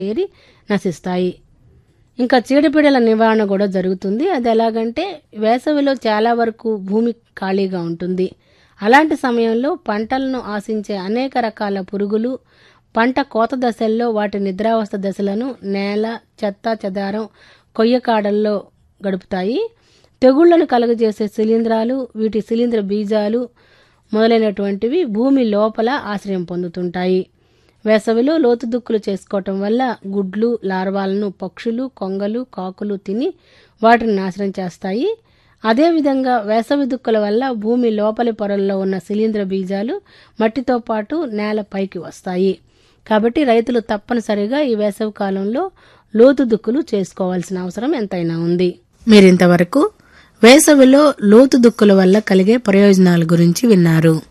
ఏరి నశిస్తాయి ఇంకా చీడపీడల నివారణ కూడా జరుగుతుంది అది ఎలాగంటే వేసవిలో చాలా వరకు భూమి ఖాళీగా ఉంటుంది అలాంటి సమయంలో పంటలను ఆశించే అనేక రకాల పురుగులు పంట కోత దశల్లో వాటి నిద్రావస్థ దశలను నేల చెత్త చెదారం కొయ్య కాడల్లో గడుపుతాయి తెగుళ్లను కలుగజేసే శిలీంధ్రాలు వీటి శిలీంధ్ర బీజాలు మొదలైనటువంటివి భూమి లోపల ఆశ్రయం పొందుతుంటాయి వేసవిలో లోతు దుక్కులు చేసుకోవటం వల్ల గుడ్లు లార్వాలను పక్షులు కొంగలు కాకులు తిని వాటిని నాశనం చేస్తాయి అదేవిధంగా వేసవి దుక్కుల వల్ల భూమి లోపలి పొరల్లో ఉన్న శిలీంద్ర బీజాలు మట్టితో పాటు నేల పైకి వస్తాయి కాబట్టి రైతులు తప్పనిసరిగా ఈ వేసవి కాలంలో లోతు దుక్కులు చేసుకోవాల్సిన అవసరం ఎంతైనా ఉంది మీరింతవరకు వేసవిలో లోతు దుక్కుల వల్ల కలిగే ప్రయోజనాల గురించి విన్నారు